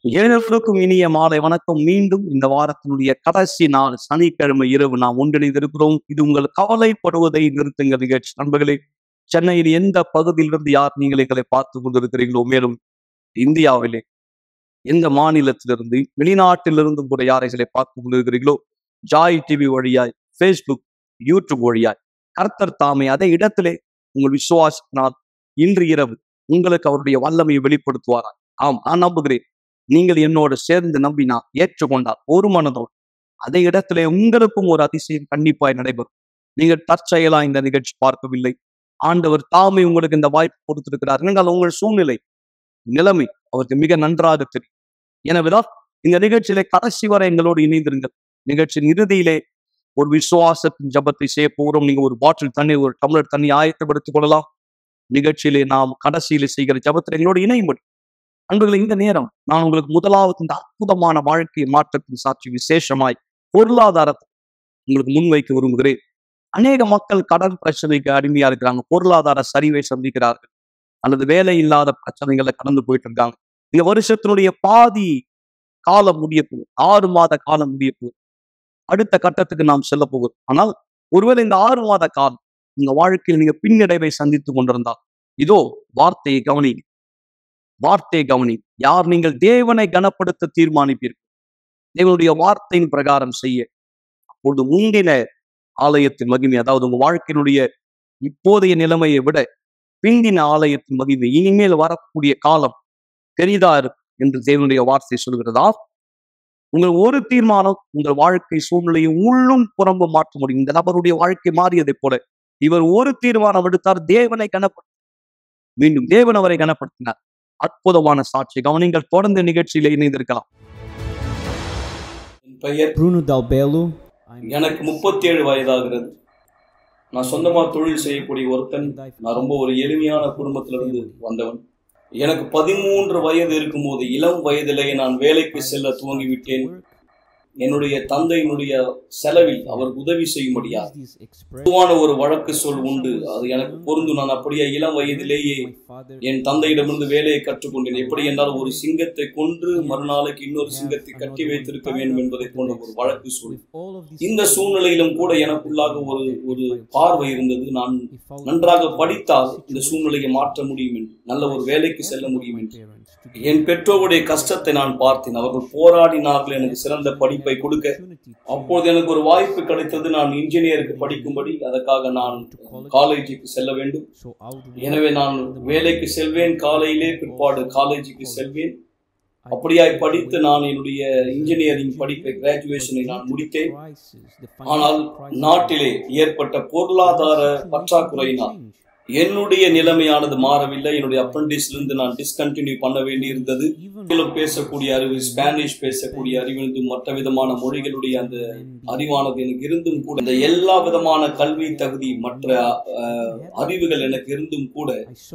ஏழர்களுக்கும் இனிய மாலை வணக்கம் மீண்டும் இந்த வாரத்தினுடைய கடைசி நாள் சனிக்கிழமை இரவு நாம் ஒன்றிணைந்திருக்கிறோம் இது உங்கள் கவலைப்படுவதை நிறுத்துங்கள் நிகழ்ச்சி நண்பர்களே சென்னையில் எந்த பகுதியிலிருந்து யார் நீங்கள் எங்களை பார்த்து கொண்டிருக்கிறீர்களோ மேலும் இந்தியாவிலே எந்த மாநிலத்திலிருந்து வெளிநாட்டிலிருந்து கூட யார் எங்களை பார்த்து கொண்டிருக்கிறீர்களோ ஜாய் டிவி வழியாய் ஃபேஸ்புக் யூடியூப் வழியாய் கர்த்தர் தாமே அதே இடத்திலே உங்கள் விசுவாசத்தினால் இன்று இரவு உங்களுக்கு அவருடைய வல்லமையை வெளிப்படுத்துவாராம் ஆம் நான் நம்புகிறேன் நீங்கள் என்னோடு சேர்ந்து நம்பினா ஏற்றுக்கொண்டால் ஒரு மனதோடு அதே இடத்திலே உங்களுக்கும் ஒரு அதிசயம் கண்டிப்பாய் நடைபெறும் நீங்கள் தற்செயலா இந்த நிகழ்ச்சி பார்க்கவில்லை ஆண்டவர் தாமே உங்களுக்கு இந்த வாய்ப்பு கொடுத்திருக்கிறார் நீங்கள் உங்கள் சூழ்நிலை நிலைமை அவருக்கு மிக நன்றாக தெரியும் எனவேதான் இந்த நிகழ்ச்சியிலே கடைசி வரை எங்களோடு இணைந்திருங்கள் நிகழ்ச்சியின் இறுதியிலே ஒரு விசுவாசத்தின் ஜபத்தை செய்ய போகிறோம் நீங்க ஒரு பாட்டில் தண்ணி ஒரு டம்ளர் தண்ணி ஆயத்தப்படுத்திக் கொள்ளலாம் நிகழ்ச்சியிலே நாம் கடைசியிலே செய்கிற ஜபத்தில் எங்களோடு இணையும்படி அன்புகளை இந்த நேரம் நான் உங்களுக்கு முதலாவது இந்த அற்புதமான வாழ்க்கை மாற்றத்தின் சாட்சி விசேஷமாய் பொருளாதாரத்தை உங்களுக்கு முன்வைக்க விரும்புகிறேன் அநேக மக்கள் கடன் பிரச்சனைக்கு அடிமையா இருக்கிறாங்க பொருளாதார சரிவை சந்திக்கிறார்கள் அல்லது வேலை இல்லாத பிரச்சனைகளை கடந்து போயிட்டு இருக்காங்க இந்த வருஷத்தினுடைய பாதி காலம் முடிய போகுது ஆறு மாத காலம் முடிய போகுது அடுத்த கட்டத்துக்கு நாம் செல்ல போகிறோம் ஆனால் ஒருவேளை இந்த ஆறு மாத காலம் உங்க வாழ்க்கையில் நீங்க பின்னடைவை சந்தித்து கொண்டிருந்தால் இதோ வார்த்தையை கவனிங்க வார்த்தையை கவனி யார் நீங்கள் தேவனை கனப்படுத்த தீர்மானிப்பீர்கள் தேவனுடைய வார்த்தையின் பிரகாரம் செய்ய அப்பொழுது முந்தின ஆலயத்தின் மகிமை அதாவது உங்க வாழ்க்கையினுடைய இப்போதைய நிலைமையை விட பிந்தின ஆலயத்தின் மகிமை இனிமேல் வரக்கூடிய காலம் பெரிதா இருக்கும் என்று தேவனுடைய வார்த்தை சொல்கிறதா உங்கள் ஒரு தீர்மானம் உங்கள் வாழ்க்கை சூழ்நிலையை உள்ளும் புறம்பு மாற்ற முடியும் இந்த நபருடைய வாழ்க்கை மாறியதை போல இவர் ஒரு தீர்மானம் எடுத்தார் தேவனை கனப்படுத்த மீண்டும் தேவன் அவரை கனப்படுத்தினார் அற்புதமான சாட்சி கவனிங்கள் தொடர்ந்து நிகழ்ச்சியில இணைந்திருக்கலாம் என் பெயர் Bruno Dalbello. I'm எனக்கு முப்பத்தி ஏழு வயதாகிறது நான் சொந்தமா தொழில் செய்யக்கூடிய ஒருத்தன் நான் ரொம்ப ஒரு எளிமையான குடும்பத்திலிருந்து வந்தவன் எனக்கு பதிமூன்று வயது இருக்கும்போது இளம் வயதிலேயே நான் வேலைக்கு செல்ல துவங்கிவிட்டேன் என்னுடைய தந்தையினுடைய செலவில் அவர் உதவி செய்யும்படியா these express பொதுவான ஒரு வழக்கு சொல் உண்டு அது எனக்கு பொருந்தும் நான் அப்படியே இளம் வயதிலேயே my father என் தந்தையிடமிருந்து வேலையை கற்றுக்கொண்டேன் எப்படி என்றால் ஒரு சிங்கத்தை கொன்று மறுநாளைக்கு இன்னொரு சிங்கத்தை கட்டி வைத்திருக்க வேண்டும் என்பதை போன்ற ஒரு வழக்கு சொல் with all of these இந்த சூழ்நிலையிலும் கூட எனக்குள்ளாக ஒரு ஒரு பார்வை இருந்தது நான் if I would நன்றாக படித்தால் இந்த சூழ்நிலையை மாற்ற முடியும் என்று நல்ல ஒரு வேலைக்கு செல்ல முடியும் என்று parents to என் பெற்றோருடைய கஷ்டத்தை நான் பார்த்தேன் அவர்கள் போராடினார்கள் எனக்கு சிறந்த படிப்பை கொடுக்க opportunity அப்போது எனக்கு ஒரு வாய்ப்பு கிடைத்தது நான் இன்ஜினியருக்கு படிக்கும்படி அதற்காக நான் காலேஜுக்கு செல்ல வேண்டும் so I would எனவே நான் வேலைக்கு செல்வேன் காலையிலே பிற்பாடு காலேஜுக்கு செல்வேன் அப்படியாய் படித்து நான் என்னுடைய இன்ஜினியரிங் படிப்பை கிராஜுவேஷனை நான் முடித்தேன் ஆனால் நாட்டிலே ஏற்பட்ட பொருளாதார பற்றாக்குறையினால் என்னுடைய நிலைமையானது மாறவில்லை என்னுடைய அப்ரண்டிஸ்ல இருந்து நான் டிஸ்கண்டினியூ பண்ண வேண்டியிருந்தது ஆங்கிலம் பேசக்கூடிய அறிவு ஸ்பானிஷ் பேசக்கூடிய அறிவு இருந்தும் மற்ற விதமான மொழிகளுடைய அந்த அறிவானது எனக்கு இருந்தும் கூட இந்த எல்லா விதமான கல்வி தகுதி மற்ற அஹ், அறிவுகள் எனக்கு இருந்தும் கூட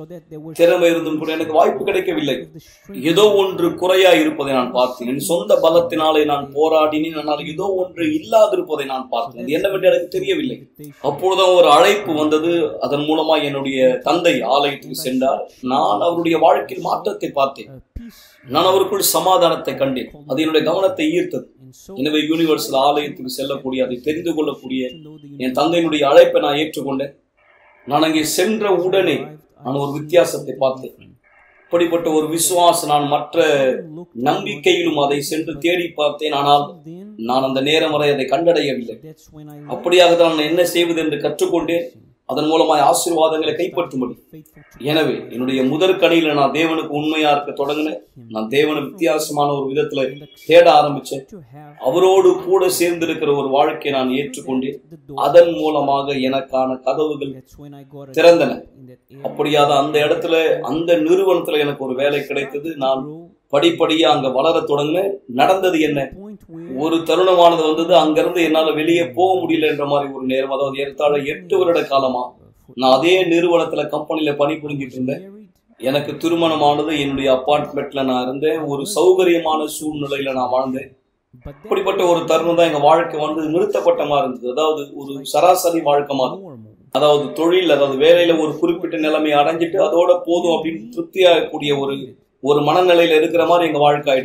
திறமை இருந்தும் கூட எனக்கு வாய்ப்பு கிடைக்கவில்லை ஏதோ ஒன்று குறையா இருப்பதை நான் பார்த்தேன் என் சொந்த பலத்தினாலே நான் போராடினேன் ஆனால் ஏதோ ஒன்று இல்லாதிருப்பதை நான் பார்த்தேன் அது என்னவென்று எனக்கு தெரியவில்லை அப்பொழுதுதான் ஒரு அழைப்பு வந்தது அதன் மூலமா என்னுடைய தந்தை ஆலயத்துக்கு சென்றார் நான் அவருடைய வாழ்க்கையில் மாற்றத்தை பார்த்தேன் நான் அவருக்குள் சமாதானத்தை கண்டேன் அது என்னுடைய கவனத்தை ஈர்த்தது எனவே யூனிவர்சல் ஆலயத்துக்கு செல்லக்கூடிய அதை தெரிந்து கொள்ளக்கூடிய என் தந்தையினுடைய அழைப்பை நான் ஏற்றுக்கொண்டேன் நான் அங்கே சென்ற உடனே நான் ஒரு வித்தியாசத்தை பார்த்தேன் இப்படிப்பட்ட ஒரு விசுவாசம் நான் மற்ற நம்பிக்கையிலும் அதை சென்று தேடி பார்த்தேன் ஆனால் நான் அந்த நேரம் வரை அதை கண்டடையவில்லை அப்படியாக தான் நான் என்ன செய்வது என்று கற்றுக்கொண்டேன் அதன் மூலமாய் ஆசீர்வாதங்களை கைப்பற்றும்படி எனவே என்னுடைய முதற் கணியில நான் தேவனுக்கு உண்மையா இருக்க தொடங்கினேன் நான் தேவனை வித்தியாசமான ஒரு விதத்துல தேட ஆரம்பிச்சேன் அவரோடு கூட சேர்ந்திருக்கிற ஒரு வாழ்க்கையை நான் ஏற்றுக்கொண்டேன் அதன் மூலமாக எனக்கான கதவுகள் திறந்தன அப்படியாத அந்த இடத்துல அந்த நிறுவனத்துல எனக்கு ஒரு வேலை கிடைத்தது நான் படிப்படியா அங்க வளர தொடங்கினேன் நடந்தது என்ன ஒரு தருணமானது வந்தது அங்கிருந்து என்னால வெளியே போக முடியல என்ற மாதிரி ஒரு நேரம் அதாவது ஏறத்தாழ எட்டு வருட காலமா நான் அதே நிறுவனத்துல கம்பெனில பணிபுரிஞ்சிட்டு இருந்தேன் எனக்கு திருமணமானது என்னுடைய அப்பார்ட்மெண்ட்ல நான் இருந்தேன் ஒரு சௌகரியமான சூழ்நிலையில நான் வாழ்ந்தேன் இப்படிப்பட்ட ஒரு தருணம் தான் எங்க வாழ்க்கை வந்து நிறுத்தப்பட்ட மாதிரி இருந்தது அதாவது ஒரு சராசரி வாழ்க்கை மாதிரி அதாவது தொழில் அதாவது வேலையில ஒரு குறிப்பிட்ட நிலைமை அடைஞ்சிட்டு அதோட போதும் அப்படின்னு திருப்தியாகக்கூடிய ஒரு ஒரு மனநிலையில இருக்கிற மாதிரி எங்க வாழ்க்கை ஆயிடுச்சு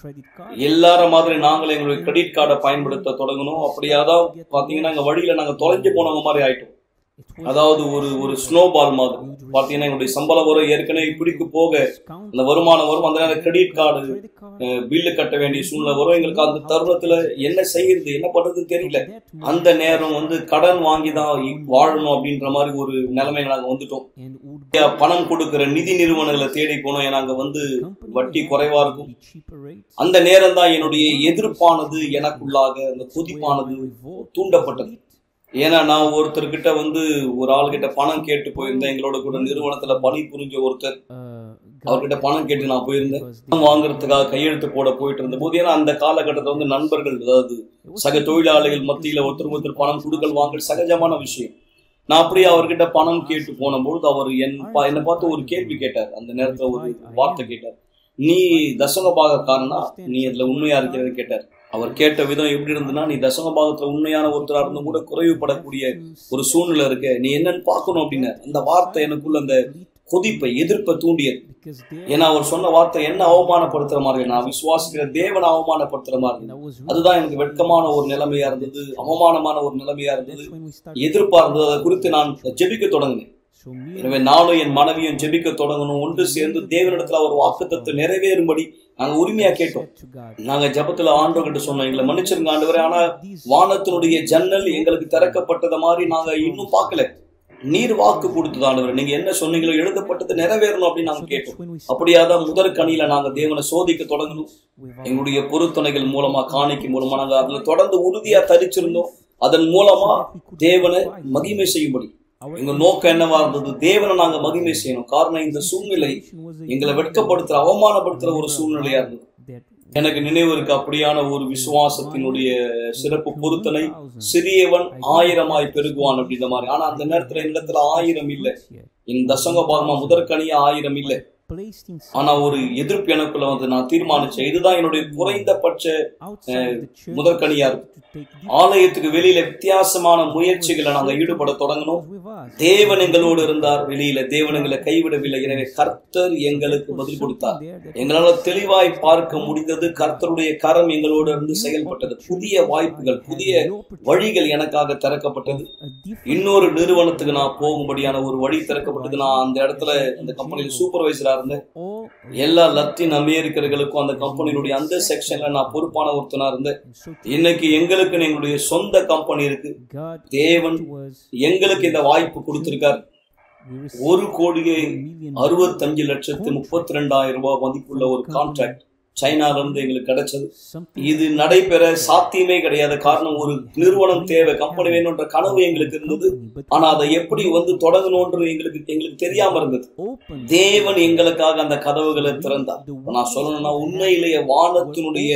credit card. எல்லார மாதிரி நாங்களும் எங்களுடைய கிரெடிட் கார்டை பயன்படுத்த தொடங்கணும் அப்படியாதான் பாத்தீங்கன்னா எங்க வழியில நாங்க தொலைஞ்சு போனவங்க மாதிரி ஆயிட்டோம் It was அதாவது ஒரு ஒரு ஸ்னோ பால் மாதிரி பாத்தீங்கன்னா எங்களுடைய சம்பளம் வரும் ஏற்கனவே இப்படிக்கு போக discount அந்த வருமானம் வரும் அந்த நேரம் credit card credit card. Bill கட்ட வேண்டிய சூழ்நிலை வரும் எங்களுக்கு அந்த தருணத்துல என்ன செய்யறது என்ன பண்றதுன்னு தெரியல That அந்த நேரம் வந்து கடன் வாங்கி தான் வாழணும் அப்படின்ற மாதிரி ஒரு நிலைமையில நாங்க வந்துட்டோம் and would பணம் கொடுக்கிற நிதி நிறுவனங்களை தேடி போனோம் ஏன்னா அங்க வந்து company வட்டி would குறைவா have இருக்கும் be cheaper rates. அந்த நேரம் தான் என்னுடைய எதிர்ப்பானது எனக்குள்ளாக அந்த Where கொதிப்பானது my revolt தூண்டப்பட்டது complete. ஏன்னா நான் ஒருத்தர்கிட்ட வந்து ஒரு ஆள்கிட்ட பணம் கேட்டு போயிருந்தேன் எங்களோட கூட நிறுவனத்துல பணி புரிஞ்ச ஒருத்தர் Uh, அவர்கிட்ட பணம் கேட்டு நான் போயிருந்தேன் because பணம் வாங்குறதுக்காக கையெழுத்து போட போயிட்டு இருந்த போது ஏன்னா அந்த காலகட்டத்தில் வந்து நண்பர்கள் அதாவது சக தொழிலாளிகள் மத்தியில ஒருத்தர் ஒருத்தர் பணம் கொடுக்கல் வாங்கல் சகஜமான விஷயம் நான் அப்படியே அவர்கிட்ட பணம் கேட்டு போனபொழுது அவர் என் பா- என்னை பார்த்து ஒரு கேள்வி கேட்டார் அந்த நேரத்துல ஒரு வார்த்தை கேட்டார் நீ தசம பாகக்காரனா நீ அதுல உண்மையா இருக்கிறது கேட்டார் அவர் கேட்ட விதம் எப்படி இருந்ததுன்னா நீ தசம பாகத்துல உண்மையான ஒருத்தரா இருந்தும் கூட குறைவுபடக்கூடிய ஒரு சூழ்நிலை இருக்கு நீ என்னன்னு பார்க்கணும் அப்படின்னு அந்த வார்த்தை எனக்குள்ள அந்த கொதிப்பை எதிர்ப்பை தூண்டியது because there ஏன்னா அவர் சொன்ன வார்த்தை என்ன அவமானப்படுத்துற மாதிரி நான் விசுவாசிக்கிற தேவனை அவமானப்படுத்துற மாதிரி and I was அதுதான் எனக்கு வெட்கமான ஒரு நிலைமையா இருந்தது அவமானமான ஒரு நிலைமையா இருந்தது that's when we started எதிர்ப்பா இருந்தது அதை குறித்து நான் ஜெபிக்க தொடங்கினேன் so me எனவே நானும் என் மனைவியும் ஜெபிக்க தொடங்கணும் ஒன்று சேர்ந்து தேவனிடத்துல ஒரு வாக்குத்தத்தை நிறைவேறும்படி நாங்க உரிமையா கேட்டோம் said to God நாங்க ஜெபத்துல ஆண்டவர்கிட்ட சொன்னோம் எங்களை மன்னிச்சிருங்க ஆண்டவரே ஆனா வானத்தினுடைய ஜன்னல் எங்களுக்கு திறக்கப்பட்டத மாதிரி நாங்க இன்னும் பார்க்கல நீர் வாக்கு கொடுத்தது ஆண்டவரே நீங்க என்ன சொன்னீங்களோ எழுதப்பட்டது நிறைவேறணும் அப்படின்னு நாங்க so that's கேட்டோம் when we அப்படியாதான் முதற் கனியில நாங்க தேவனை சோதிக்க தொடங்கணும் with our எங்களுடைய பொருத்தனைகள் மூலமா காணிக்கை மூலமா நாங்க அதுல தொடர்ந்து உறுதியா தரிச்சிருந்தோம் அதன் மூலமா தேவனை மகிமை செய்யும்படி our எங்க நோக்கம் என்னவா இருந்தது தேவனை நாங்க மகிமை செய்யணும் காரணம் இந்த சூழ்நிலை expectation was a எங்களை வெட்கப்படுத்துற அவமானப்படுத்துற ஒரு சூழ்நிலையா இருந்தது that எனக்கு நினைவு இருக்கு அப்படியான ஒரு விசுவாசத்தினுடைய சிறப்பு பொருத்தனை சிறியவன் ஆயிரமாய் பெருகுவான் அப்படின்ற மாதிரி ஆனா அந்த நேரத்துல என்னிடத்துல ஆயிரம் இல்ல yet என் தசங்க பாகமா முதற்கனியா ஆயிரம் இல்ல placed in ஆனா ஒரு எதிர்ப்பு எனக்குள்ள வந்து நான் தீர்மானிச்சேன் இதுதான் என்னுடைய குறைந்தபட்ச outside of the church முதற்கனியா இருக்கு to take ஆலயத்துக்கு வெளியில வித்தியாசமான முயற்சிகளை நாங்க ஈடுபட தொடங்கணும் with us தேவன் எங்களோடு இருந்தார் வெளியில தேவன் எங்களை கைவிடவில்லை எனவே கர்த்தர் எங்களுக்கு பதில் கொடுத்தார் there that எங்களால தெளிவாய் பார்க்க முடிந்தது கர்த்தருடைய கரம் எங்களோடு இருந்து செயல்பட்டது புதிய வாய்ப்புகள் புதிய வழிகள் எனக்காக திறக்கப்பட்டது a different இன்னொரு நிறுவனத்துக்கு நான் போகும்படியான ஒரு வழி திறக்கப்பட்டது நான் அந்த இடத்துல அந்த கம்பெனியில் சூப்பர்வைசரா இருந்தேன் all எல்லா லத்தீன் அமெரிக்கர்களுக்கும் அந்த கம்பெனியினுடைய அந்த செக்ஷன்ல நான் பொறுப்பான ஒருத்தனா இருந்தேன் and so இன்னைக்கு எங்களுக்கு எங்களுடைய சொந்த கம்பெனி இருக்கு God தேவன் was எங்களுக்கு இந்த வாய்ப்பு கொடுத்திருக்கார் we received ஒரு கோடியே a million அறுபத்தஞ்சு லட்சத்து முப்பத்தி ரெண்டாயிரம் ரூபாய் மதிப்புள்ள ஒரு கான்ட்ராக்ட் சைனால இருந்து எங்களுக்கு கிடைச்சது something இது நடைபெற சாத்தியமே கிடையாது காரணம் ஒரு நிறுவனம் தேவை கம்பெனி வேணும்ன்ற கனவு எங்களுக்கு இருந்தது but ஆனா அதை எப்படி வந்து தொடங்கணும்ன்றது எங்களுக்கு எங்களுக்கு தெரியாம இருந்தது open தேவன் எங்களுக்காக அந்த கதவுகளை திறந்தார் இப்ப நான் சொல்லணும்னா உண்மையிலேயே வானத்தினுடைய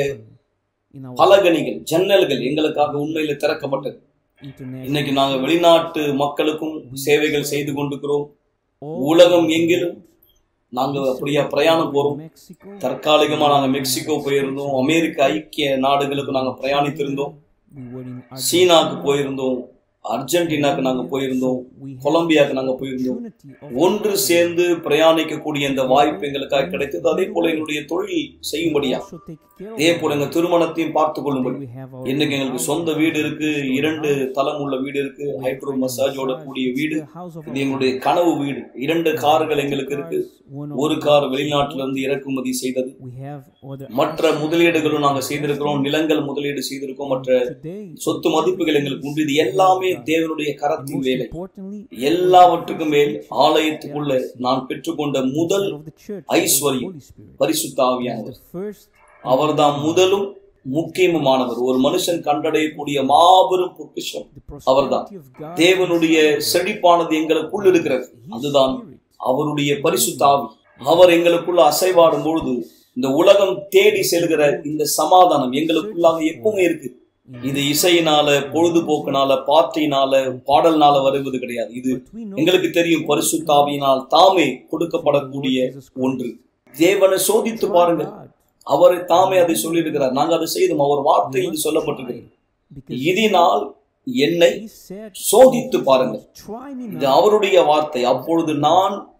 in our பலகணிகள் ஜன்னல்கள் எங்களுக்காக உண்மையில திறக்கப்பட்டது international இன்னைக்கு நாங்க வெளிநாட்டு மக்களுக்கும் சேவைகள் செய்து கொண்டிருக்கிறோம் all உலகம் எங்கிலும் நாங்க அப்படியா பிரயாணம் போறோம் Mexico தற்காலிகமா நாங்க மெக்சிகோ போயிருந்தோம் அமெரிக்க ஐக்கிய நாடுகளுக்கு நாங்க பிரயாணித்திருந்தோம் we were in சீனாக்கு போயிருந்தோம் அர்ஜென்டினாக்கு நாங்க போயிருந்தோம் we had கொலம்பியாக்கு நாங்க போயிருந்தோம் opportunity of ஒன்று சேர்ந்து பிரயாணிக்கக்கூடிய இந்த வாய்ப்பு எங்களுக்காக கிடைத்தது அதே போல எங்களுடைய தொழில் செய்யும்படியா also take care of அதே போல எங்க திருமணத்தையும் பார்த்து கொள்ளும்படி we have our இன்னைக்கு எங்களுக்கு சொந்த வீடு இருக்கு இரண்டு தளம் உள்ள வீடு இருக்கு ஹைட்ரோ மசாஜோட கூடிய வீடு the house of இது எங்களுடைய கனவு வீடு இரண்டு கார்கள் எங்களுக்கு இருக்கு one ஒரு கார் வெளிநாட்டுல இருந்து இறக்குமதி செய்தது we have other மற்ற முதலீடுகளும் நாங்க செய்திருக்கிறோம் நிலங்கள் முதலீடு செய்திருக்கோம் மற்ற today சொத்து மதிப்புகள் எங்களுக்கு உண்டு இது எல்லாமே தேவனுடைய கரத்தின் most வேலை importantly எல்லாவற்றுக்கும் மேல் ஆலயத்துக்குள்ள நான் பெற்றுக்கொண்ட முதல் of the church ஐஸ்வர்யம் Holy Spirit பரிசுத்த is ஆவியானவர் the first அவர்தான் முதலும் முக்கியமானவர் ஒரு மனுஷன் கண்டடையக்கூடிய மாபெரும் பொக்கிஷம் the அவர்தான். prosperity of God தேவனுடைய செழிப்பானது எங்களுக்குள் இருக்கிறது His அதுதான் Spirit. அவருடைய பரிசுத்த ஆவி அவர் எங்களுக்குள்ள அசைவாடும் பொழுது இந்த உலகம் தேடி செல்கிற இந்த சமாதானம் எங்களுக்குள்ளாக எப்பவுமே இருக்கு இது இசையினால பொழுதுபோக்குனால பாட்டினால பாடல்னால வருவது கிடையாது இது But we know எங்களுக்கு தெரியும் பரிசுத்தாவியினால் தாமே கொடுக்கப்படக்கூடிய ஒன்று தேவனை சோதித்து பாருங்க God அவரை தாமே அதை சொல்லியிருக்கிறார் நாங்க அதை செய்தோம் அவர் வார்த்தை இது சொல்லப்பட்டிருக்கு because இதனால் என்னை he said சோதித்து பாருங்க try me இது now அவருடைய வார்த்தை அப்பொழுது நான்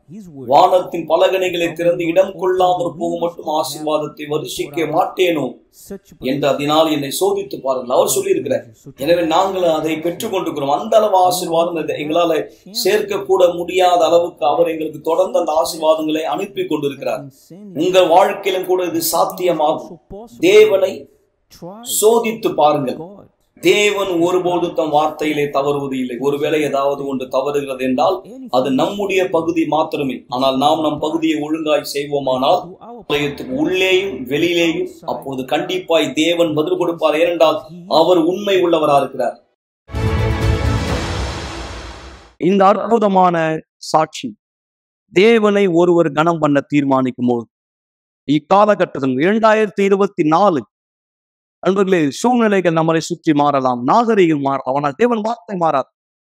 His word வானத்தின் பலகனைகளை திறந்து இடம் கொள்ளாமற் போகும் மட்டும் ஆசீர்வாதத்தை வருஷிக்க மாட்டேனோ such என்று அதனால் என்னை சோதித்து பாருங்கள் அவர் சொல்லியிருக்கிறார் எனவே நாங்கள் அதை பெற்றுக்கொண்டிருக்கிறோம் அந்த அளவு ஆசீர்வாதம் இதை எங்களால சேர்க்க கூட முடியாத அளவுக்கு அவர் எங்களுக்கு தொடர்ந்து அந்த ஆசீர்வாதங்களை அனுப்பி கொண்டிருக்கிறார் உங்கள் வாழ்க்கையிலும் கூட இது சாத்தியமாகும் தேவனை சோதித்து பாருங்கள் God தேவன் ஒருபோது தம் வார்த்தையிலே தவறுவது இல்லை ஒருவேளை ஏதாவது ஒன்று தவறுகிறது என்றால் அது நம்முடைய பகுதி மாத்திரமே ஆனால் நாம் நம் பகுதியை ஒழுங்காய் செய்வோமானால் to our ஆலயத்துக்கு உள்ளேயும் வெளியிலேயும் அப்பொழுது கண்டிப்பாய் தேவன் பதில் கொடுப்பார் ஏனென்றால் அவர் உண்மை உள்ளவரா இருக்கிறார் இந்த அற்புதமான சாட்சி தேவனை ஒருவர் கனம் பண்ண தீர்மானிக்கும் போது இக்காலகட்டத்தில் இரண்டாயிரத்தி இருபத்தி நாலு அன்பர்களே சூழ்நிலைகள் நம்மளை சுற்றி மாறலாம் நாகரிகம் மாறலாம் ஆனால் தேவன் வார்த்தை மாறாது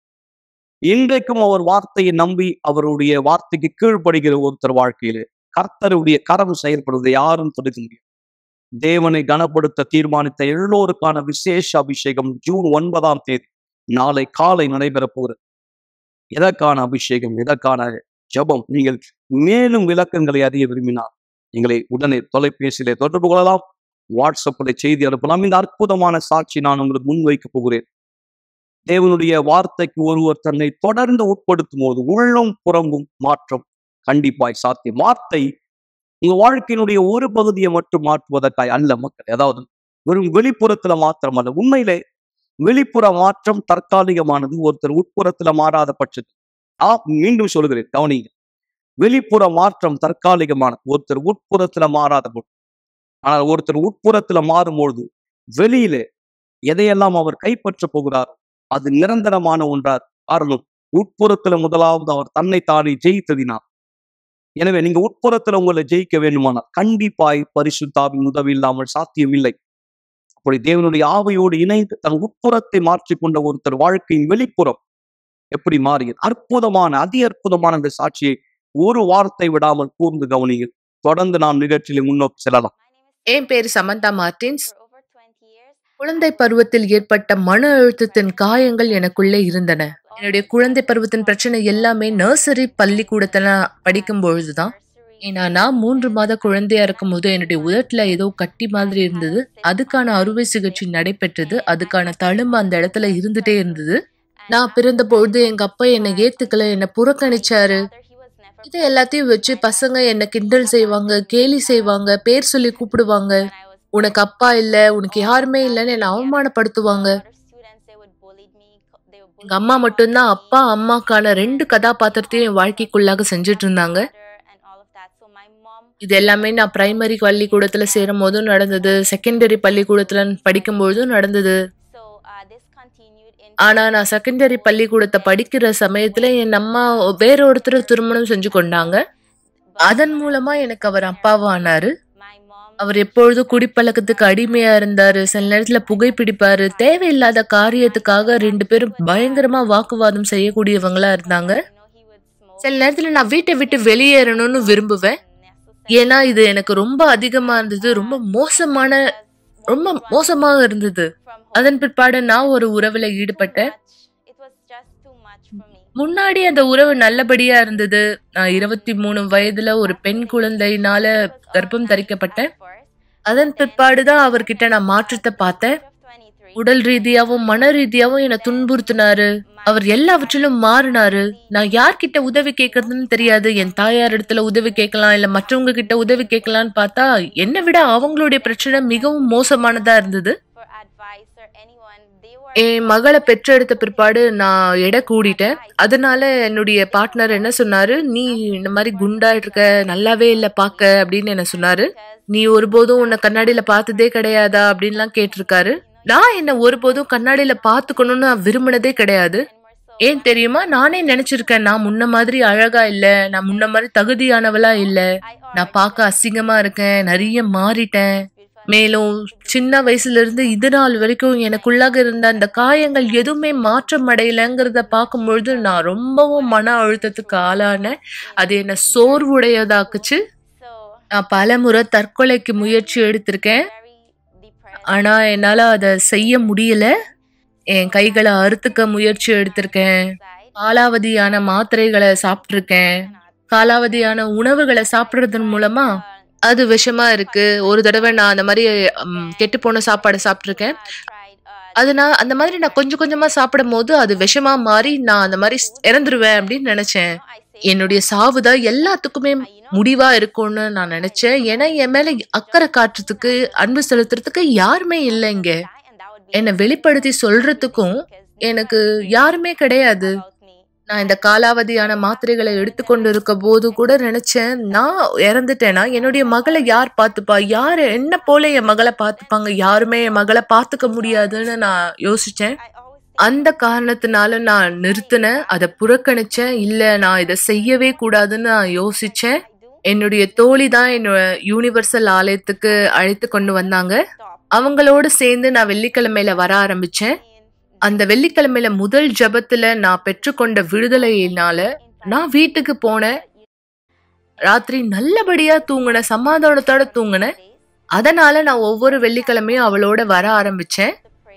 இன்றைக்கும் அவர் வார்த்தையை நம்பி அவருடைய வார்த்தைக்கு கீழ்ப்படுகிற ஒருத்தர் வாழ்க்கையிலே கர்த்தருடைய கரம் செயல்படுவதை யாரும் தடுக்க முடியும் தேவனை கனப்படுத்த தீர்மானித்த எல்லோருக்கான விசேஷ அபிஷேகம் ஜூன் ஒன்பதாம் தேதி நாளை காலை நடைபெறப் போகிறது எதற்கான அபிஷேகம் எதற்கான ஜெபம் நீங்கள் மேலும் விளக்கங்களை அறிய விரும்பினால் எங்களை உடனே தொலைபேசியிலே தொடர்பு கொள்ளலாம் வாட்ஸ்அப்பில் செய்தி அனுப்பலாம் இந்த அற்புதமான சாட்சி நான் உங்களுக்கு முன்வைக்க போகிறேன் தேவனுடைய வார்த்தைக்கு ஒருவர் தன்னை தொடர்ந்து உட்படுத்தும் போது உள்ளும் புறம்பும் மாற்றம் கண்டிப்பாய் சாத்தியம் வார்த்தை உங்க வாழ்க்கையினுடைய ஒரு பகுதியை மட்டும் மாற்றுவதற்காய் அல்ல மக்கள் அதாவது வெறும் வெளிப்புறத்துல மாத்திரம் அல்ல உண்மையிலே வெளிப்புற மாற்றம் தற்காலிகமானது ஒருத்தர் உட்புறத்துல மாறாத பட்சத்தில் ஆ மீண்டும் சொல்கிறேன் கவனிங்க வெளிப்புற மாற்றம் தற்காலிகமானது ஒருத்தர் உட்புறத்துல மாறாத பொழுது ஆனால் ஒருத்தர் உட்புறத்துல மாறும்பொழுது வெளியிலே எதையெல்லாம் அவர் கைப்பற்ற போகிறார் அது நிரந்தரமான ஒன்றார் காரணம் உட்புறத்துல முதலாவது அவர் தன்னை தானே ஜெயித்ததினார் எனவே நீங்க உட்புறத்துல உங்களை ஜெயிக்க வேண்டுமானால் கண்டிப்பாய் பரிசுத்தாவின் உதவி இல்லாமல் சாத்தியமில்லை அப்படி தேவனுடைய ஆவையோடு இணைந்து தன் உட்புறத்தை மாற்றிக்கொண்ட ஒருத்தர் வாழ்க்கையின் வெளிப்புறம் எப்படி மாறியது அற்புதமான அதி அற்புதமான இந்த சாட்சியை ஒரு வார்த்தை விடாமல் கூர்ந்து கவனியில் தொடர்ந்து நாம் நிகழ்ச்சியில் முன்னோக்கி செல்லலாம் என் பேர் சமந்தா மார்டின்ஸ் குழந்தை பருவத்தில் ஏற்பட்ட மன அழுத்தத்தின் காயங்கள் எனக்குள்ளே இருந்தன என்னுடைய குழந்தை பருவத்தின் பிரச்சனை எல்லாமே நர்சரி பள்ளிக்கூடத்துல படிக்கும் பொழுதுதான் ஏன்னா நான் மூன்று மாத குழந்தையா இருக்கும்போது என்னுடைய உதட்டுல ஏதோ கட்டி மாதிரி இருந்தது அதுக்கான அறுவை சிகிச்சை நடைபெற்றது அதுக்கான தழும்பு அந்த இடத்துல இருந்துட்டே இருந்தது நான் பிறந்த பொழுது எங்க அப்பா என்னை ஏத்துக்கல என்னை புறக்கணிச்சாரு இது எல்லாத்தையும் வச்சு பசங்க என்ன கிண்டல் செய்வாங்க கேலி செய்வாங்க பேர் சொல்லி கூப்பிடுவாங்க உனக்கு அப்பா இல்ல உனக்கு யாருமே இல்லைன்னு என்னை அவமானப்படுத்துவாங்க எங்க அம்மா மட்டும்தான் அப்பா அம்மாக்கான ரெண்டு கதாபாத்திரத்தையும் என் வாழ்க்கைக்குள்ளாக செஞ்சுட்டு இருந்தாங்க இது எல்லாமே நான் பிரைமரி பள்ளிக்கூடத்துல சேரும் போதும் நடந்தது செகண்டரி பள்ளிக்கூடத்துல படிக்கும் பொழுதும் நடந்தது ஆனா நான் செகண்டரி பள்ளிக்கூடத்தை படிக்கிற சமயத்துல என் அம்மா வேற ஒருத்தர் திருமணம் செஞ்சு கொண்டாங்க அதன் மூலமா எனக்கு அவர் அப்பாவானாரு அவர் எப்பொழுதும் குடிப்பழக்கத்துக்கு அடிமையா இருந்தாரு சில நேரத்துல புகைப்பிடிப்பாரு தேவையில்லாத காரியத்துக்காக ரெண்டு பேரும் பயங்கரமா வாக்குவாதம் செய்யக்கூடியவங்களா இருந்தாங்க சில நேரத்துல நான் வீட்டை விட்டு வெளியேறணும்னு விரும்புவேன் ஏன்னா இது எனக்கு ரொம்ப அதிகமா இருந்தது ரொம்ப மோசமான ரொம்ப மோசமாக இருந்தது அதன் பிற்பாடு நான் ஒரு உறவுல ஈடுபட்டேன் முன்னாடி அந்த உறவு நல்லபடியா இருந்தது நான் இருபத்தி மூணு வயதுல ஒரு பெண் குழந்தையினால கர்ப்பம் தரிக்கப்பட்டேன் அதன் பிற்பாடுதான் அவர்கிட்ட நான் மாற்றத்தை பார்த்தேன் உடல் ரீதியாவும் மன ரீதியாவும் என்னை துன்புறுத்தினாரு அவர் எல்லாவற்றிலும் மாறினாரு நான் யார்கிட்ட உதவி கேட்கறதுன்னு தெரியாது என் தாயார் இடத்துல உதவி கேட்கலாம் இல்ல மற்றவங்க கிட்ட உதவி கேட்கலாம்னு பார்த்தா என்னை விட அவங்களுடைய பிரச்சனை மிகவும் மோசமானதா இருந்தது என் மகளை பெற்றெடுத்த பிற்பாடு நான் எடை கூடிட்டேன் அதனால என்னுடைய பார்ட்னர் என்ன சொன்னாரு நீ இந்த மாதிரி குண்டா இருக்க நல்லாவே இல்ல பாக்க அப்படின்னு என்ன சொன்னாரு நீ ஒருபோதும் உன்னை கண்ணாடியில பார்த்ததே கிடையாதா அப்படின்லாம் கேட்டிருக்காரு நான் என்ன ஒருபோதும் கண்ணாடியில பாத்துக்கணும்னு நான் விரும்பினதே கிடையாது ஏன் தெரியுமா நானே நினைச்சிருக்கேன் நான் முன்ன மாதிரி அழகா இல்ல நான் முன்ன மாதிரி தகுதியானவளா இல்ல நான் பார்க்க அசிங்கமா இருக்கேன் நிறைய மாறிட்டேன் மேலும் சின்ன வயசுல இருந்து இது நாள் வரைக்கும் எனக்குள்ளாக இருந்த அந்த காயங்கள் எதுவுமே மாற்றம் அடையலைங்கிறத பார்க்கும்பொழுது நான் ரொம்பவும் மன அழுத்தத்துக்கு ஆளானேன் அது என்ன சோர்வுடையதாக்குச்சு நான் பல முறை தற்கொலைக்கு முயற்சி எடுத்திருக்கேன் ஆனா என்னால அதை செய்ய முடியல என் கைகளை அறுத்துக்க முயற்சி எடுத்திருக்கேன் காலாவதியான மாத்திரைகளை சாப்பிட்டிருக்கேன் காலாவதியான உணவுகளை சாப்பிடுறதன் மூலமா அது விஷமா இருக்கு ஒரு தடவை நான் அந்த மாதிரி கெட்டு போன சாப்பாடு சாப்பிட்ருக்கேன் அது நான் அந்த மாதிரி நான் கொஞ்சம் கொஞ்சமா சாப்பிடும் போது அது விஷமா மாறி நான் அந்த மாதிரி இறந்துருவேன் அப்படின்னு நினைச்சேன் என்னுடைய சாவுதான் எல்லாத்துக்குமே முடிவா இருக்கும்னு நான் நினைச்சேன் ஏன்னா என் மேல அக்கறை காட்டுறதுக்கு அன்பு செலுத்துறதுக்கு யாருமே இல்லை இங்க என்னை வெளிப்படுத்தி சொல்றதுக்கும் எனக்கு யாருமே கிடையாது நான் இந்த காலாவதியான மாத்திரைகளை எடுத்துக்கொண்டு இருக்க போது கூட நினைச்சேன் நான் இறந்துட்டேனா என்னுடைய மகளை யார் பார்த்துப்பா யார் என்ன போல என் மகளை பார்த்துப்பாங்க யாருமே என் மகளை பார்த்துக்க முடியாதுன்னு நான் யோசிச்சேன் அந்த காரணத்தினால நான் நிறுத்தினேன் அதை புறக்கணிச்சேன் இல்ல நான் இதை செய்யவே கூடாதுன்னு நான் யோசிச்சேன் என்னுடைய தோழி தான் என்னோட யூனிவர்சல் ஆலயத்துக்கு அழைத்து கொண்டு வந்தாங்க அவங்களோட சேர்ந்து நான் வெள்ளிக்கிழமையில வர ஆரம்பிச்சேன் அந்த வெள்ளிக்கிழமையில முதல் ஜெபத்துல நான் பெற்றுக்கொண்ட விடுதலையினால நான் வீட்டுக்கு போனேன் ராத்திரி நல்லபடியா தூங்கினேன் சமாதானத்தோட தூங்கினேன் அதனால நான் ஒவ்வொரு வெள்ளிக்கிழமையும் அவளோட வர ஆரம்பிச்சேன்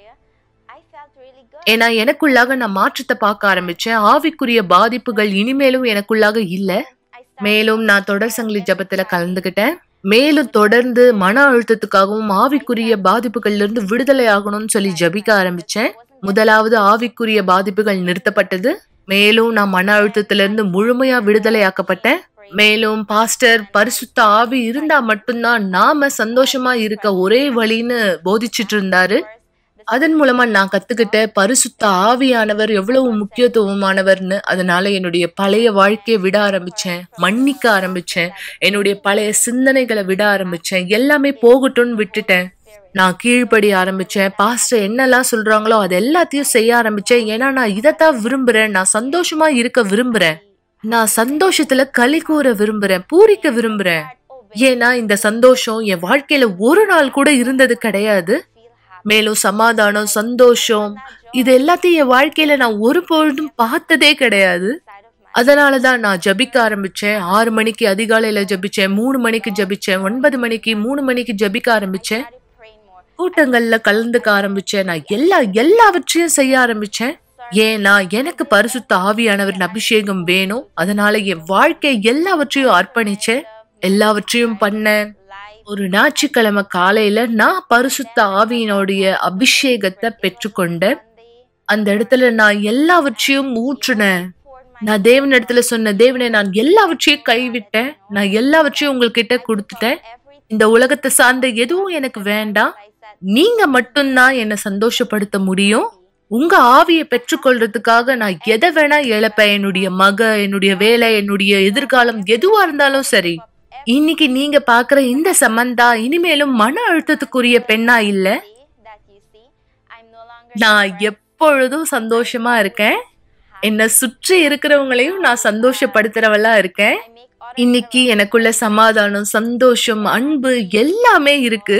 ஏன்னா எனக்குள்ளாக நான் மாற்றத்தை பார்க்க ஆரம்பிச்சேன் ஆவிக்குரிய பாதிப்புகள் இனிமேலும் எனக்குள்ளாக இல்ல மேலும் நான் தொடர் சங்கிலி ஜபத்துல கலந்துக்கிட்டேன் மேலும் தொடர்ந்து மன அழுத்தத்துக்காகவும் ஆவிக்குரிய பாதிப்புகள்ல இருந்து விடுதலை ஆகணும்னு சொல்லி ஜபிக்க ஆரம்பிச்சேன் முதலாவது ஆவிக்குரிய பாதிப்புகள் நிறுத்தப்பட்டது மேலும் நான் மன அழுத்தத்திலிருந்து முழுமையா விடுதலையாக்கப்பட்டேன் மேலும் பாஸ்டர் பரிசுத்த ஆவி இருந்தா மட்டும்தான் நாம சந்தோஷமா இருக்க ஒரே வழின்னு போதிச்சிட்டு இருந்தாரு அதன் மூலமா நான் கத்துக்கிட்ட பரிசுத்த ஆவியானவர் எவ்வளவு முக்கியத்துவமானவர்னு அதனால என்னுடைய பழைய வாழ்க்கையை விட ஆரம்பிச்சேன் மன்னிக்க ஆரம்பிச்சேன் என்னுடைய பழைய சிந்தனைகளை விட ஆரம்பிச்சேன் எல்லாமே போகட்டும்னு விட்டுட்டேன் நான் கீழ்ப்படி ஆரம்பிச்சேன் பாஸ்டர் என்னெல்லாம் சொல்றாங்களோ அது எல்லாத்தையும் செய்ய ஆரம்பிச்சேன் ஏன்னா நான் இதைத்தான் விரும்புறேன் நான் சந்தோஷமா இருக்க விரும்புறேன் நான் சந்தோஷத்துல களி கூற விரும்புறேன் பூரிக்க விரும்புறேன் ஏன்னா இந்த சந்தோஷம் என் வாழ்க்கையில ஒரு நாள் கூட இருந்தது கிடையாது மேலும் சமாதானம் சந்தோஷம் இது எல்லாத்தையும் என் வாழ்க்கையில நான் ஒரு பொழுதும் பார்த்ததே கிடையாது அதனாலதான் நான் ஜபிக்க ஆரம்பிச்சேன் ஆறு மணிக்கு அதிகாலையில ஜபிச்சேன் மூணு மணிக்கு ஜபிச்சேன் ஒன்பது மணிக்கு மூணு மணிக்கு ஜபிக்க ஆரம்பிச்சேன் கூட்டங்கள்ல கலந்துக்க ஆரம்பிச்சேன் நான் எல்லா எல்லாவற்றையும் செய்ய ஆரம்பிச்சேன் ஏன்னா எனக்கு பரிசுத்த ஆவியானவரின் அபிஷேகம் வேணும் அதனால என் வாழ்க்கை எல்லாவற்றையும் அர்ப்பணிச்சேன் எல்லாவற்றையும் பண்ணேன் ஒரு ஞாயிற்றுக்கிழமை காலையில நான் பரிசுத்த ஆவியினுடைய அபிஷேகத்தை பெற்றுக்கொண்டேன் அந்த இடத்துல நான் எல்லாவற்றையும் ஊற்றுனேன் நான் தேவன் இடத்துல சொன்ன தேவனை நான் எல்லாவற்றையும் கைவிட்டேன் நான் எல்லாவற்றையும் உங்ககிட்ட கொடுத்துட்டேன் இந்த உலகத்தை சார்ந்த எதுவும் எனக்கு வேண்டாம் நீங்க மட்டும்தான் என்னை சந்தோஷப்படுத்த முடியும் உங்க ஆவியை பெற்றுக்கொள்றதுக்காக நான் எதை வேணா இழப்பேன் என்னுடைய மக என்னுடைய வேலை என்னுடைய எதிர்காலம் எதுவா இருந்தாலும் சரி இன்னைக்கு நீங்க பாக்குற இந்த சம்பந்தா இனிமேலும் மன அழுத்தத்துக்குரிய பெண்ணா இல்ல நான் எப்பொழுதும் சந்தோஷமா இருக்கேன் என்னை சுற்றி இருக்கிறவங்களையும் நான் சந்தோஷப்படுத்துறவளா இருக்கேன் இன்னைக்கு எனக்குள்ள சமாதானம் சந்தோஷம் அன்பு எல்லாமே இருக்கு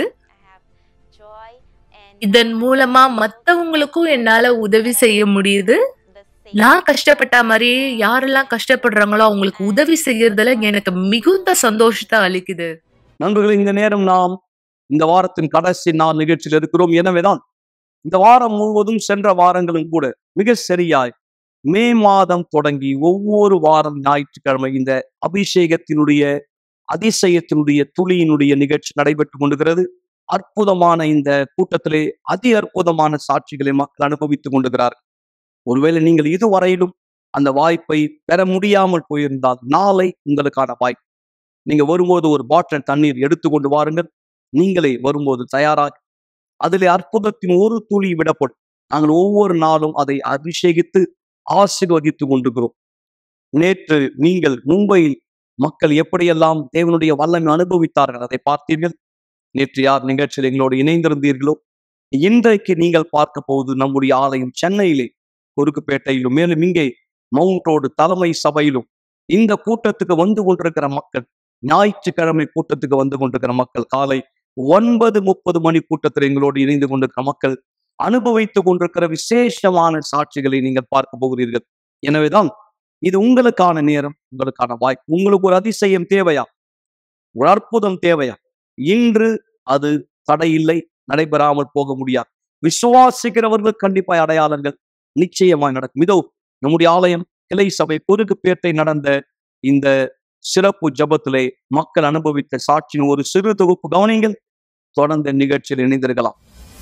இதன் மூலமா மத்தவங்களுக்கும் என்னால உதவி செய்ய முடியுது நான் கஷ்டப்பட்ட மாதிரி யாரெல்லாம் கஷ்டப்படுறாங்களோ அவங்களுக்கு உதவி செய்யறதுல எனக்கு மிகுந்த சந்தோஷத்தை அளிக்குது நண்பர்களே இந்த நேரம் நாம் இந்த வாரத்தின் கடைசி நாள் நிகழ்ச்சியில் இருக்கிறோம் எனவேதான் இந்த வாரம் முழுவதும் சென்ற வாரங்களும் கூட மிக சரியாய் மே மாதம் தொடங்கி ஒவ்வொரு வாரம் ஞாயிற்றுக்கிழமை இந்த அபிஷேகத்தினுடைய அதிசயத்தினுடைய துளியினுடைய நிகழ்ச்சி நடைபெற்று கொண்டிருக்கிறது அற்புதமான இந்த கூட்டத்திலே அதி அற்புதமான சாட்சிகளை மக்கள் அனுபவித்துக் கொண்டிருக்கிறார்கள் ஒருவேளை நீங்கள் இதுவரையிலும் அந்த வாய்ப்பை பெற முடியாமல் போயிருந்தால் நாளை உங்களுக்கான வாய்ப்பு நீங்க வரும்போது ஒரு பாட்டில் தண்ணீர் எடுத்துக்கொண்டு வாருங்கள் நீங்களே வரும்போது தயாராக அதிலே அற்புதத்தின் ஒரு துளி விடப்படும் நாங்கள் ஒவ்வொரு நாளும் அதை அபிஷேகித்து ஆசீர்வதித்து கொண்டிருக்கிறோம் நேற்று நீங்கள் மும்பையில் மக்கள் எப்படியெல்லாம் தேவனுடைய வல்லமை அனுபவித்தார்கள் அதை பார்த்தீர்கள் நேற்று யார் நிகழ்ச்சியில் எங்களோடு இணைந்திருந்தீர்களோ இன்றைக்கு நீங்கள் பார்க்க போவது நம்முடைய ஆலயம் சென்னையிலே குறுக்குப்பேட்டையிலும் மேலும் இங்கே மவுண்ட் ரோடு தலைமை சபையிலும் இந்த கூட்டத்துக்கு வந்து கொண்டிருக்கிற மக்கள் ஞாயிற்றுக்கிழமை கூட்டத்துக்கு வந்து கொண்டிருக்கிற மக்கள் காலை ஒன்பது முப்பது மணி கூட்டத்தில் எங்களோடு இணைந்து கொண்டிருக்கிற மக்கள் அனுபவித்துக் கொண்டிருக்கிற விசேஷமான சாட்சிகளை நீங்கள் பார்க்க போகிறீர்கள் எனவேதான் இது உங்களுக்கான நேரம் உங்களுக்கான வாய்ப்பு உங்களுக்கு ஒரு அதிசயம் தேவையா ஒரு அற்புதம் தேவையா இன்று அது தடையில்லை நடைபெறாமல் போக முடியாது விசுவாசிக்கிறவர்கள் கண்டிப்பாய் அடையாளங்கள் நிச்சயமாய் நடக்கும் இதோ நம்முடைய ஆலயம் கிளை சபை குறுக்கு பேட்டை நடந்த இந்த சிறப்பு ஜபத்திலே மக்கள் அனுபவித்த சாட்சியின் ஒரு சிறு தொகுப்பு கவனிங்கள் தொடர்ந்து நிகழ்ச்சியில் இணைந்திருக்கலாம்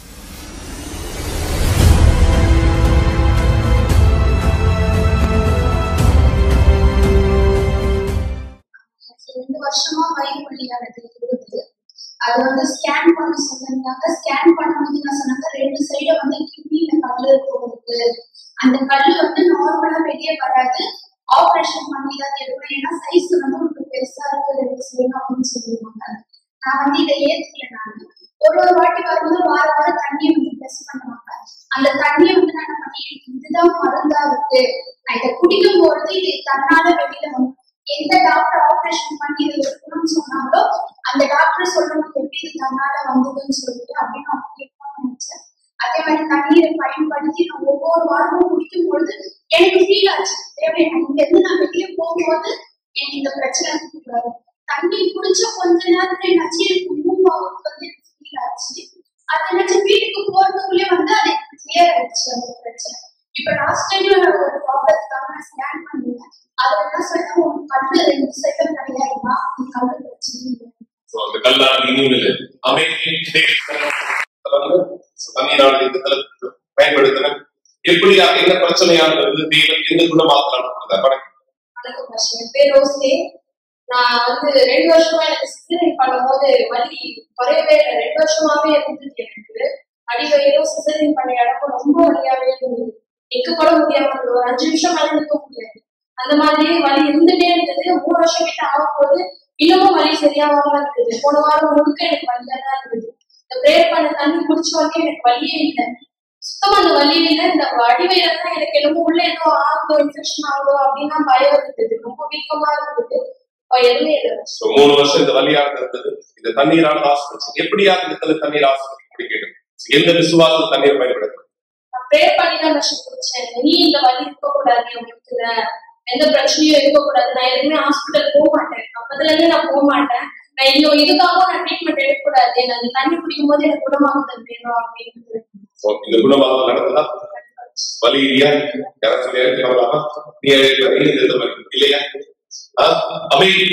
ரெண்டு வருஷமா வயிறு வலியானது இருந்தது அது வந்து ஸ்கேன் பண்ண சொன்னாங்க ஸ்கேன் பண்ணும்போது நான் சொன்னாங்க ரெண்டு சைடு வந்து கிட்னில கல் இருக்கு அந்த கல் வந்து நார்மலா வெளியே வராது ஆபரேஷன் பண்ணி தான் எடுக்கணும் ஏன்னா சைஸ் வந்து உங்களுக்கு பெருசா இருக்கு ரெண்டு சைடு அப்படின்னு சொல்லுவாங்க நான் வந்து இதை ஏத்துக்கல நான் ஒரு ஒரு வாட்டி வரும்போது வார வாரம் தண்ணியை வந்து ப்ரெஸ் பண்ணுவாங்க அந்த தண்ணியை வந்து நான் என்ன பண்ணி எனக்கு இதுதான் மருந்தா இருக்கு நான் இதை குடிக்கும் பொழுது இது தன்னால வெளியில வந்து எந்த டாக்டர் ஆபரேஷன் பண்ணி இதை எடுக்கணும்னு சொன்னாங்களோ அந்த டாக்டர் சொல்றது எப்படி இது தன்னால வந்ததுன்னு சொல்லிட்டு அப்படின்னு நான் கேட்கணும்னு நினைச்சேன் அதே மாதிரி தண்ணீரை பயன்படுத்தி நான் ஒவ்வொரு வாரமும் குடிக்கும் பொழுது எனக்கு ஃபீல் ஆச்சு தேவை இங்க இருந்து நான் வெளியே போகும்போது எனக்கு இந்த பிரச்சனை இருக்கக்கூடாது தண்ணி குடிச்ச கொஞ்ச நேரத்துல என்னாச்சு எனக்கு மூவாவுக்கு வந்து ஃபீல் ஆச்சு அது என்னாச்சு வீட்டுக்கு போறதுக்குள்ளே வந்து அது கிளியர் ஆயிடுச்சு அந்த பிரச்சனை இப்ப லாஸ்ட் டைம் நான் ஒரு ப்ராப்ளத்துக்காக நான் ஸ்கேன் பண்ணிருந்தேன் அதுல என்ன சொல்லிட்டு உன் கண்ணு ரெண்டு சைடும் கிடையாதுமா நீ கண்ணு பிரச்சனை இல்லை So, அந்த கல்லால் இனியும் இல்லை அமைதி தண்ணீரால் இந்த தளத்துக்கு பயன்படுத்தின எப்படியா என்ன பிரச்சனையாக இருந்து தேவன் எந்த குணமாக்கலாம் வணக்கம் வணக்கம் பாஷா. என் பேர் ரோஸ்லே நான் வந்து ரெண்டு வருஷமா எனக்கு சிசரிங் பண்ணும்போது வலி குறையவே இல்லை ரெண்டு வருஷமாவே இருந்துச்சு எனக்கு அடிவயிறும் சிசரிங் பண்ண இடமும் ரொம்ப வலியாவே இருந்தது நிக்க கூட முடியாம இருந்தது ஒரு அஞ்சு நிமிஷம் மேல நிக்க முடியாது அந்த மாதிரி வலி இருந்துட்டே இருந்தது மூணு வருஷம் கிட்ட ஆகும்போது இன்னமும் வலி சரியாகாம இருக்குது போன வாரம் முழுக்க எனக்கு வலியா தான் இருந்தது இந்த பிரேயர் பண்ண தண்ணி குடிச்ச வரைக்கும் எனக்கு வலியே இல்லை சுத்தமா அந்த வலி இல்லை இந்த அடிவயிறு தான் எனக்கு என்னமோ உள்ள ஏதோ ஆகுதோ இன்ஃபெக்ஷன் ஆகுதோ அப்படின்னா பயம் இருந்தது ரொம்ப வீக்கமா இருந்தது இப்ப எதுவுமே இல்லை So, மூணு வருஷம் இந்த வழியாக இருந்தது இந்த தண்ணீரால் ஆசிரிச்சு எப்படியா இந்த இடத்துல தண்ணீர் ஆசிரியர் முடிக்கணும் எந்த விசுவாச தண்ணீர் பயன்படுத்தும் நான் ப்ரேயர் பண்ணி தான் விஷயம் குடிச்சேன் நீ இந்த வலி இருக்கக்கூடாது உங்களுக்கு எந்த பிரச்சனையும் இருக்கக்கூடாது நான் எதுவுமே ஹாஸ்பிட்டல் போக மாட்டேன் அப்பதுல இருந்து நான் போக மாட்டேன் நான் இன்னும் இதுக்காகவும் நான் ட்ரீட்மெண்ட் எடுக்கக்கூடாது நான் இந்த தண்ணி குடிக்கும் போது எனக்கு குணமாகுதல் வேணும் அப்படின்னு So, இந்த குணமாக நடந்ததா வலி இல்லையா யாரும் சொல்லி இருக்கிறவங்களா நீ நீ இந்த வலி இல்லையா ஆ? அமைதி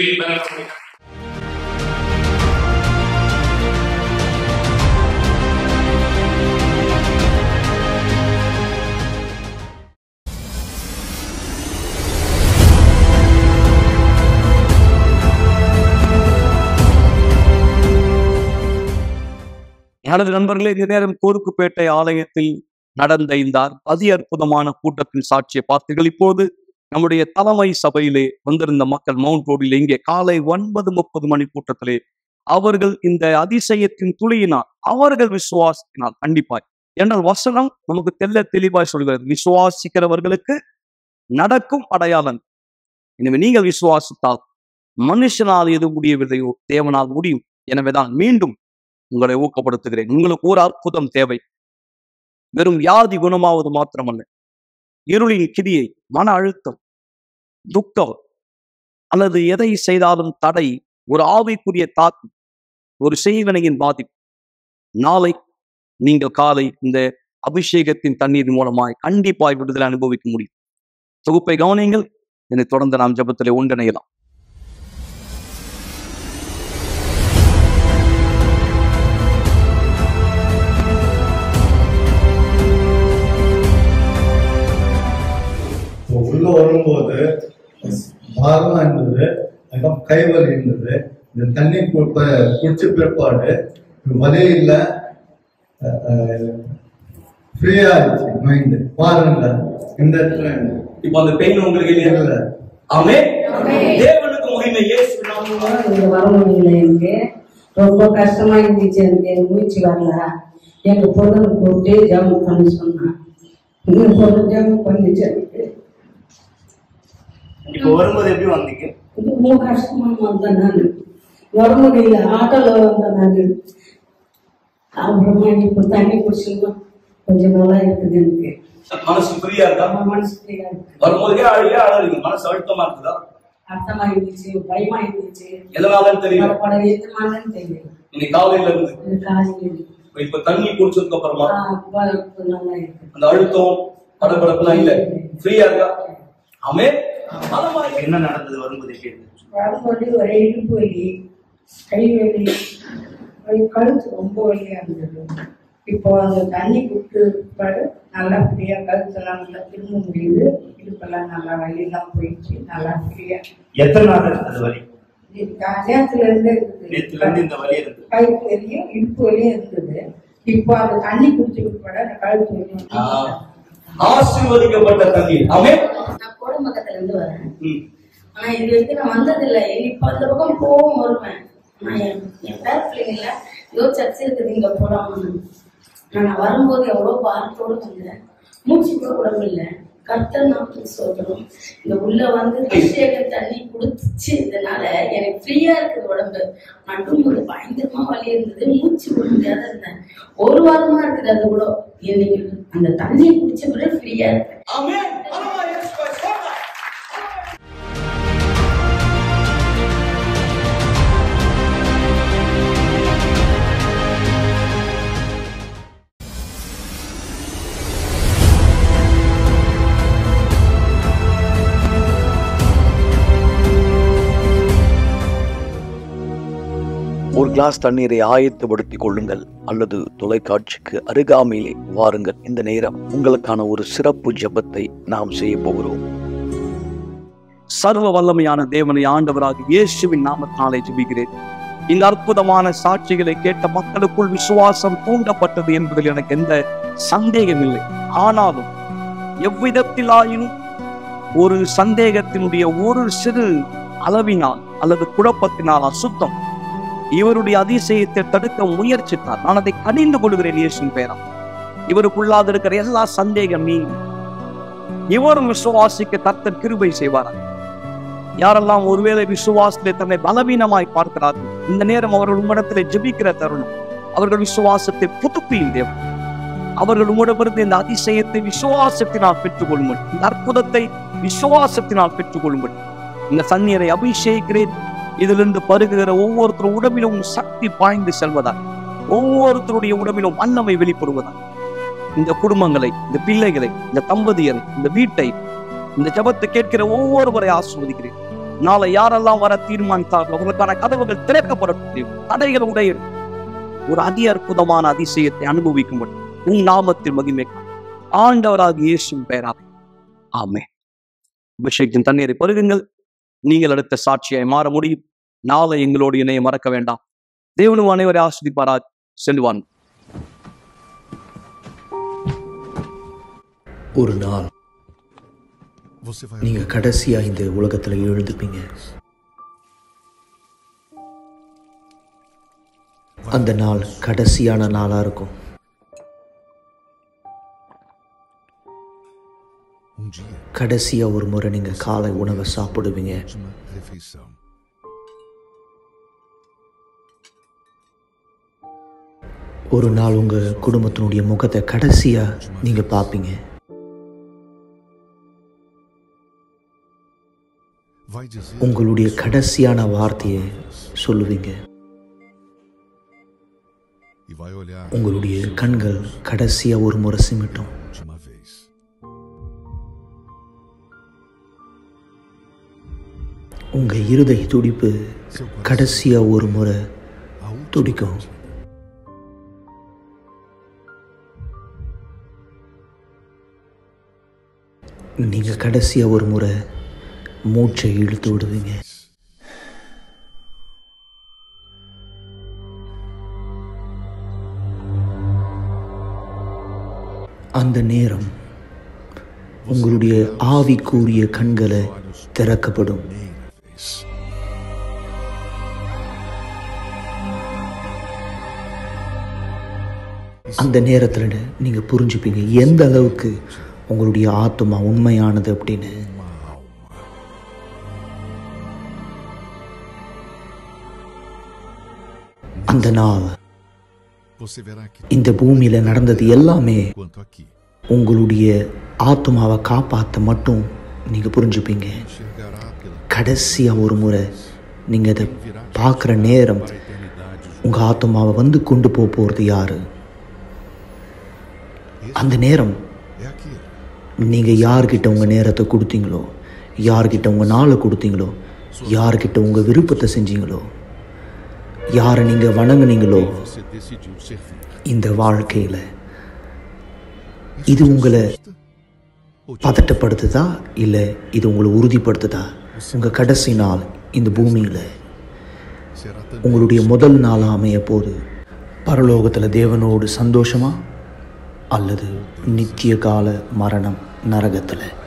எனது நண்பர்களே இந்த நேரம் கோருக்குப்பேட்டை ஆலயத்தில் நடந்த இந்த அதி அற்புதமான கூட்டத்தின் சாட்சியை பார்த்தீர்கள் இப்போது நம்முடைய தலைமை சபையிலே வந்திருந்த மக்கள் மவுண்ட் ரோடில் இங்கே காலை ஒன்பது முப்பது மணி கூட்டத்திலே அவர்கள் இந்த அதிசயத்தின் துளியினால் அவர்கள் விசுவாசினால் கண்டிப்பாய் என்றால் வசனம் நமக்கு தெல்ல தெளிவாய் சொல்கிறது விசுவாசிக்கிறவர்களுக்கு நடக்கும் அடையாளம் எனவே நீங்கள் விசுவாசித்தால் மனுஷனால் எது முடியவில்லையோ தேவனால் முடியும் எனவேதான் மீண்டும் உங்களை ஊக்கப்படுத்துகிறேன் உங்களுக்கு ஒரு அற்புதம் தேவை வெறும் வியாதி குணமாவது மாத்திரமல்ல இருளின் கிரியை மன அழுத்தம் துக்கம் அல்லது எதை செய்தாலும் தடை ஒரு ஆவிக்குரிய தாக்கம் ஒரு செய்வனையின் பாதிப்பு நாளை நீங்கள் காலை இந்த அபிஷேகத்தின் தண்ணீர் மூலமாய் கண்டிப்பாய் விடுதலை அனுபவிக்க முடியும் தொகுப்பை கவனியுங்கள் என்னை தொடர்ந்து நாம் ஜெபத்திலே ஒன்றிணையலாம் உள்ள வரும்போது பாரமா இருந்தது அதுக்கப்புறம் கை வலி இருந்தது இந்த தண்ணி கு- ப- குடிச்ச பிற்பாடு வலி இல்லை ஃப்ரீயா ஆயிடுச்சு மைண்டு பாருங்க இந்த இடத்துல இல்லை. இப்போ அந்த பெயின் உங்களுக்கு இல்லையா இல்லை ஆமே தேவனுக்கு மகிமை இயேசு நாமம் இங்க வர முடியல எனக்கு ரொம்ப கஷ்டமா இருந்துச்சு எனக்கு எனக்கு மூச்சு வரல எங்க பொண்ணு கூப்பிட்டு ஜெபம் பண்ண சொன்னான் எங்க பொண்ணு ஜெபம் பண்ணிச்சு எனக்கு இப்போ வரும்போது எப்படி வந்தீங்க இது ரொம்ப கஷ்டமா வந்தேன் நான் வர முடியல ஆட்டோல வந்தேன் நான் அப்புறமா இப்போ தண்ணி குடிச்சோம்னா கொஞ்சம் நல்லா இருக்குது எனக்கு மனசு ஃப்ரீயா இருக்கா நம்ம மனசு ஃப்ரீயா இருக்கு வரும்போதே அழுகே அழறீங்க மனசு அழுத்தமா இருக்குதா அர்த்தமா இருந்துச்சு பயமா இருந்துச்சு எதனாலன்னு தெரியல பட எதுமானு தெரியல இன்னைக்கு காலையில இருந்து இது காலையில் இப்ப தண்ணி குடிச்சதுக்கு அப்புறமா ஆ, இப்ப நல்லா இருக்கு அந்த அழுத்தம் படபடப்புலாம் இல்ல ஃப்ரீயா இருக்கா ஆமே என்ன நடந்தது வரும்போது கேட்டு வரும்போது ஒரே இடுப்பு வலி கை வலி வலி கழுத்து ரொம்ப வலியா இருந்தது இப்போ அந்த தண்ணி குடித்து பிற்பாடு நல்லா ஃப்ரீயா கழுத்தெல்லாம் நல்லா திரும்ப முடியுது இடுப்பெல்லாம் நல்லா வலியெல்லாம் போயிடுச்சு நல்லா ஃப்ரீயா எத்தனை நாள் இருந்தது வலி நேரத்துல இருந்தே நேத்துல இருந்து இந்த வலி இருந்தது கை வலியும் இடுப்பு வலியும் இருந்தது இப்போ அந்த தண்ணி குடிச்சு பிற்பாடு அந்த கழுத்து வலியும் ஆசீர்வதிக்கப்பட்ட தண்ணீர் ஆமே நான் கோடம்பக்கத்துல இருந்து வரேன் ஆனா இது வரைக்கும் நான் வந்ததில்லை இப்ப அந்த பக்கம் போகவும் வருவேன் ஆனா என் என் பேர பிள்ளைங்கள ஏதோ சர்ச் இருக்குது இங்க போலாம்னு ஆனா நான் வரும்போது எவ்வளவு பாரத்தோடு வந்தேன் மூச்சு கூட உடம்பு இல்லை கர்த்தர் நாட்டுக்கு சொல்றோம் இந்த உள்ள வந்து அபிஷேகம் தண்ணி குடிச்சு இதனால எனக்கு ஃப்ரீயா இருக்குது உடம்பு நடும்போது பயங்கரமா வலி இருந்தது மூச்சு விட முடியாத இருந்தேன் ஒரு வாரமா இருக்குது அது கூட இன்னைக்கு அந்த தண்ணியை குடிச்ச பிறகு ஃப்ரீயா இருக்கேன் ஆமே ஒரு கிளாஸ் தண்ணீரை ஆயத்தப்படுத்திக் கொள்ளுங்கள் அல்லது தொலைக்காட்சிக்கு அருகாமையிலே வாருங்கள் இந்த நேரம் உங்களுக்கான ஒரு சிறப்பு ஜெபத்தை நாம் செய்ய போகிறோம் சர்வ வல்லமையான தேவனை ஆண்டவராக இயேசுவின் நாமத்தினாலே ஜெபிக்கிறேன் இந்த அற்புதமான சாட்சிகளை கேட்ட மக்களுக்குள் விசுவாசம் தூண்டப்பட்டது என்பதில் எனக்கு எந்த சந்தேகம் இல்லை ஆனாலும் எவ்விதத்திலாயினும் ஒரு சந்தேகத்தினுடைய ஒரு சிறு அளவினால் அல்லது குழப்பத்தினால் அசுத்தம் இவருடைய அதிசயத்தை தடுக்க முயற்சித்தார் நான் அதை கடிந்து கொள்கிறேன் இயேசுவின் பேரம் இவருக்குள்ளாத இருக்கிற எல்லா சந்தேகம் நீங்கி இவரும் விசுவாசிக்க கர்த்தர் கிருபை செய்வாரார் யாரெல்லாம் ஒருவேளை விசுவாசத்தை தன்னை பலவீனமாய் பார்க்கிறார்கள் இந்த நேரம் அவர்கள் உம்மிடத்திலே ஜெபிக்கிற தருணம் அவர்கள் விசுவாசத்தை புதுப்பியும் தேவன் அவர்கள் உம்மிடமிருந்து இந்த அதிசயத்தை விசுவாசத்தினால் பெற்றுக்கொள்ளுங்கள் இந்த அற்புதத்தை விசுவாசத்தினால் பெற்றுக்கொள்ளுங்கள் இந்த தண்ணீரை அபிஷேகிக்கிறேன் இதிலிருந்து பருகுகிற ஒவ்வொருத்தரும் உடம்பிலும் சக்தி பாய்ந்து செல்வதால் ஒவ்வொருத்தருடைய உடம்பிலும் வல்லமை வெளிப்படுவதால் இந்த குடும்பங்களை இந்த பிள்ளைகளை இந்த தம்பதியரை இந்த வீட்டை இந்த ஜபத்தை கேட்கிற ஒவ்வொருவரை ஆஸ்வதிக்கிறேன் நாளை யாரெல்லாம் வர தீர்மானித்தார்களோ அவர்களுக்கான கதவுகள் திறக்கப்படக்கூடிய தடைகள் உடைய ஒரு அதி அற்புதமான அதிசயத்தை அனுபவிக்கும்படி உன் நாமத்தில் மகிமை ஆண்டவராக இயேசுவின் பெயராக ஆமே அபிஷேகத்தின் தண்ணீரை பருகுங்கள் நீங்கள் அடுத்த சாட்சியாய் மாற முடியும் நாளை எங்களோடு இணைய மறக்க வேண்டாம் தேவனும் அனைவரை ஆஸ்வதிப்பாராக செல்வான் ஒரு நாள் நீங்க கடைசியா இந்த உலகத்துல எழுந்துப்பீங்க அந்த நாள் கடைசியான நாளா இருக்கும் கடைசியா ஒரு முறை நீங்க காலை உணவை சாப்பிடுவீங்க ஒரு நாள் உங்க குடும்பத்தினுடைய முகத்தை கடைசியா நீங்க பார்ப்பீங்க உங்களுடைய கடைசியான வார்த்தையை சொல்லுவீங்க உங்களுடைய கண்கள் கடைசியா ஒரு முறை சிமிட்டும் உங்க இருதய துடிப்பு கடைசியா ஒரு முறை துடிக்கும் நீங்க கடைசியா ஒரு முறை மூச்சை இழுத்து விடுவீங்க அந்த நேரம் உங்களுடைய ஆவிக்குரிய கண்களை திறக்கப்படும் அந்த நேரத்தில் நீங்க புரிஞ்சுப்பீங்க எந்த அளவுக்கு உங்களுடைய ஆத்மா உண்மையானது அப்படின்னு அந்த நாள் இந்த பூமியில நடந்தது எல்லாமே உங்களுடைய ஆத்மாவை காப்பாற்ற மட்டும் நீங்க புரிஞ்சுப்பீங்க கடைசியா ஒரு முறை நீங்க அதை பார்க்குற நேரம் உங்க ஆத்மாவை வந்து கொண்டு போக போறது யாரு அந்த நேரம் நீங்க யார்கிட்ட உங்க நேரத்தை கொடுத்தீங்களோ யார்கிட்ட உங்கள் நாளை கொடுத்தீங்களோ யார்கிட்ட உங்கள் விருப்பத்தை செஞ்சீங்களோ யாரை நீங்கள் வணங்குனீங்களோ இந்த வாழ்க்கையில் இது உங்களை பதட்டப்படுத்துதா இல்லை இது உங்களை உறுதிப்படுத்துதா உங்கள் கடைசி நாள் இந்த பூமியில் உங்களுடைய முதல் நாளாக அமைய போது பரலோகத்தில் தேவனோடு சந்தோஷமா அல்லது நித்திய கால மரணம் நரகத்தில்